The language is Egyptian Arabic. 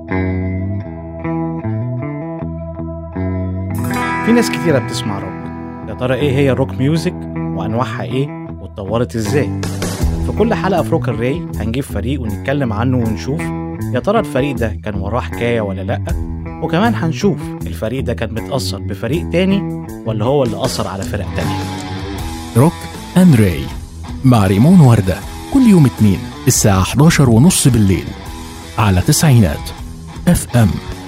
في ناس كتيرة بتسمع روك يا ترى ايه هي الروك ميوزك وانواعها ايه واتطورت ازاي في كل حلقة في روك الراي هنجيب فريق ونتكلم عنه ونشوف يا ترى الفريق ده كان وراه حكاية ولا لأ وكمان هنشوف الفريق ده كان متأثر بفريق تاني ولا هو اللي أثر على فرق تانية روك اند راي مع ريمون وردة كل يوم اثنين الساعة 11 ونص بالليل على تسعينات اف ام